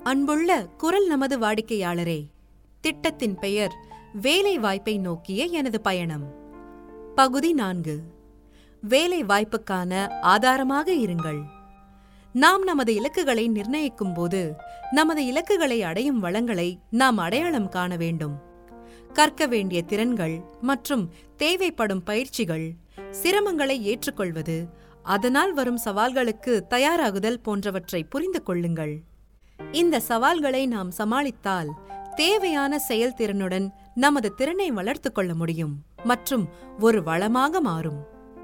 அன்புள்ள குரல் நமது வாடிக்கையாளரே திட்டத்தின் பெயர் வேலை வாய்ப்பை நோக்கிய எனது பயணம் பகுதி நான்கு வேலை வாய்ப்புக்கான ஆதாரமாக இருங்கள் நாம் நமது இலக்குகளை நிர்ணயிக்கும் போது நமது இலக்குகளை அடையும் வளங்களை நாம் அடையாளம் காண வேண்டும் கற்க வேண்டிய திறன்கள் மற்றும் தேவைப்படும் பயிற்சிகள் சிரமங்களை ஏற்றுக்கொள்வது அதனால் வரும் சவால்களுக்கு தயாராகுதல் போன்றவற்றை புரிந்து கொள்ளுங்கள் இந்த சவால்களை நாம் சமாளித்தால் தேவையான செயல்திறனுடன் நமது திறனை வளர்த்துக் கொள்ள முடியும் மற்றும் ஒரு வளமாக மாறும்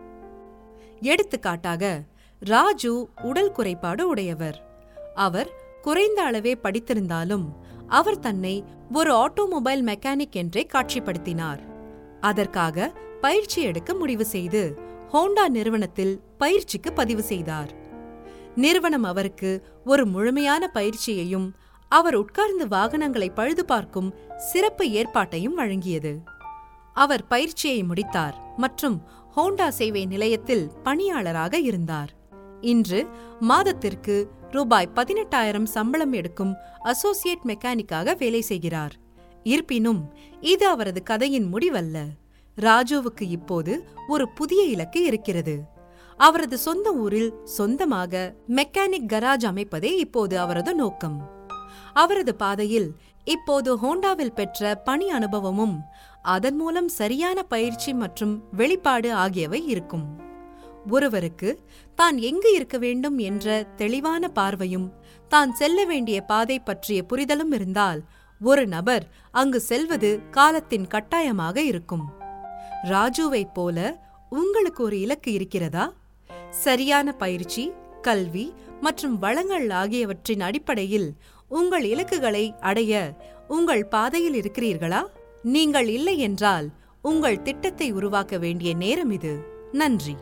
எடுத்துக்காட்டாக ராஜு உடல் குறைபாடு உடையவர் அவர் குறைந்த அளவே படித்திருந்தாலும் அவர் தன்னை ஒரு ஆட்டோமொபைல் மெக்கானிக் என்றே காட்சிப்படுத்தினார் அதற்காக பயிற்சி எடுக்க முடிவு செய்து ஹோண்டா நிறுவனத்தில் பயிற்சிக்கு பதிவு செய்தார் நிறுவனம் அவருக்கு ஒரு முழுமையான பயிற்சியையும் அவர் உட்கார்ந்து வாகனங்களை பழுது பார்க்கும் சிறப்பு ஏற்பாட்டையும் வழங்கியது அவர் பயிற்சியை முடித்தார் மற்றும் ஹோண்டா சேவை நிலையத்தில் பணியாளராக இருந்தார் இன்று மாதத்திற்கு ரூபாய் பதினெட்டாயிரம் சம்பளம் எடுக்கும் அசோசியேட் மெக்கானிக்காக வேலை செய்கிறார் இருப்பினும் இது அவரது கதையின் முடிவல்ல ராஜுவுக்கு இப்போது ஒரு புதிய இலக்கு இருக்கிறது அவரது சொந்த ஊரில் சொந்தமாக மெக்கானிக் கராஜ் அமைப்பதே இப்போது அவரது நோக்கம் அவரது பாதையில் இப்போது ஹோண்டாவில் பெற்ற பணி அனுபவமும் அதன் மூலம் சரியான பயிற்சி மற்றும் வெளிப்பாடு ஆகியவை இருக்கும் ஒருவருக்கு தான் எங்கு இருக்க வேண்டும் என்ற தெளிவான பார்வையும் தான் செல்ல வேண்டிய பாதை பற்றிய புரிதலும் இருந்தால் ஒரு நபர் அங்கு செல்வது காலத்தின் கட்டாயமாக இருக்கும் ராஜுவைப் போல உங்களுக்கு ஒரு இலக்கு இருக்கிறதா சரியான பயிற்சி கல்வி மற்றும் வளங்கள் ஆகியவற்றின் அடிப்படையில் உங்கள் இலக்குகளை அடைய உங்கள் பாதையில் இருக்கிறீர்களா நீங்கள் இல்லை என்றால் உங்கள் திட்டத்தை உருவாக்க வேண்டிய நேரம் இது நன்றி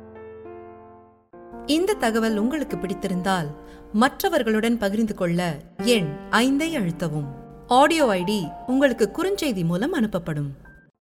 இந்த தகவல் உங்களுக்கு பிடித்திருந்தால் மற்றவர்களுடன் பகிர்ந்து கொள்ள எண் ஐந்தை அழுத்தவும் ஆடியோ ஐடி உங்களுக்கு குறுஞ்செய்தி மூலம் அனுப்பப்படும்